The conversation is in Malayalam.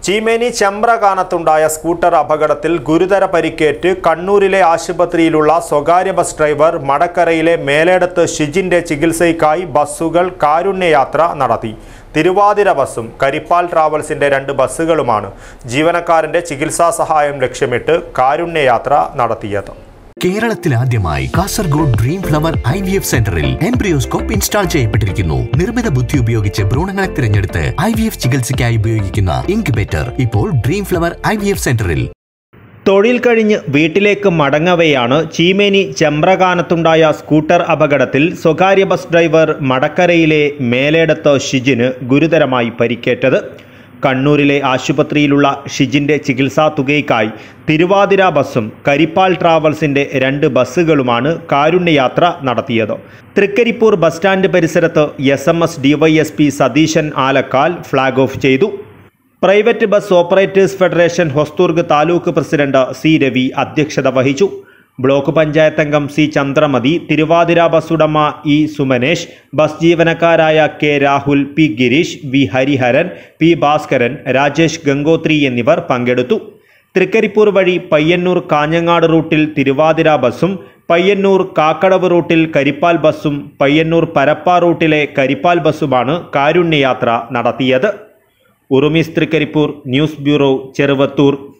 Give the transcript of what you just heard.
ചീമേനി ചെമ്പ്രകാനത്തുണ്ടായ സ്കൂട്ടർ അപകടത്തിൽ ഗുരുതര പരിക്കേറ്റ് കണ്ണൂരിലെ ആശുപത്രിയിലുള്ള സ്വകാര്യ ബസ് ഡ്രൈവർ മടക്കരയിലെ മേലേടത്ത് ഷിജിന്റെ ചികിത്സയ്ക്കായി ബസ്സുകൾ കാരുണ്യയാത്ര നടത്തി തിരുവാതിര ബസ്സും കരിപ്പാൽ ട്രാവൽസിന്റെ രണ്ട് ബസ്സുകളുമാണ് ജീവനക്കാരന്റെ ചികിത്സാ സഹായം ലക്ഷ്യമിട്ട് കാരുണ്യയാത്ര നടത്തിയത് കേരളത്തിൽ ആദ്യമായി Kasaragod dream flower I V F സെന്ററിൽ എംബ്രിയോസ്കോപ്പ് ഇൻസ്റ്റാൾ ചെയ്യപ്പെട്ടിരിക്കുന്നു നിർമ്മിത ബുദ്ധി ഉപയോഗിച്ച് ഭ്രൂണങ്ങളെ തിരഞ്ഞെടുത്ത് ഐ വി എഫ് ചികിത്സയ്ക്കായി ഉപയോഗിക്കുന്ന ഇൻക്യുബേറ്റർ ഇപ്പോൾ dream flower I V F സെന്ററിൽ തൊഴിൽ കഴിഞ്ഞ് വീട്ടിലേക്ക് മടങ്ങവെയാണ് ചീമേനി ചെമ്പ്രകാനത്തുണ്ടായ സ്കൂട്ടർ അപകടത്തിൽ സ്വകാര്യ ബസ് ഡ്രൈവർ മടക്കരയിലെ മേലേടത്ത് ഷിജിന് ഗുരുതരമായി പരിക്കേറ്റത് കണ്ണൂരിലെ ആശുപത്രിയിലുള്ള ഷിജിന്റെ ചികിത്സാ തുകയ്ക്കായി തിരുവാതിര ബസ്സും കരിപ്പാൽ ട്രാവൽസിന്റെ രണ്ട് ബസ്സുകളുമാണ് കാരുണ്യയാത്ര നടത്തിയത് തൃക്കരിപ്പൂർ ബസ് സ്റ്റാൻഡ് പരിസരത്ത് S M S DySP Satheesan Alakkal flag off ചെയ്തു private bus operators federation Hosdurg taluk president C Ravi അധ്യക്ഷത വഹിച്ചു ബ്ലോക്ക് പഞ്ചായത്ത് അംഗം സി ചന്ദ്രമതി തിരുവാതിര ബസ് ഉടമ ഇ സുമനേഷ് ബസ് ജീവനക്കാരായ K Rahul P Girish V Hariharan P Bhaskaran Rajesh Gangothri എന്നിവർ പങ്കെടുത്തു തൃക്കരിപ്പൂർ വഴി പയ്യന്നൂർ കാഞ്ഞങ്ങാട് റൂട്ടിൽ തിരുവാതിര ബസ്സും പയ്യന്നൂർ കാക്കടവ് റൂട്ടിൽ കരിപ്പാൽ ബസ്സും പയ്യന്നൂർ പരപ്പ റൂട്ടിലെ കരിപ്പാൽ ബസ്സുമാണ് കാരുണ്യയാത്ര നടത്തിയത് ഉറുമിസ് തൃക്കരിപ്പൂർ ന്യൂസ് ബ്യൂറോ ചെറുവത്തൂർ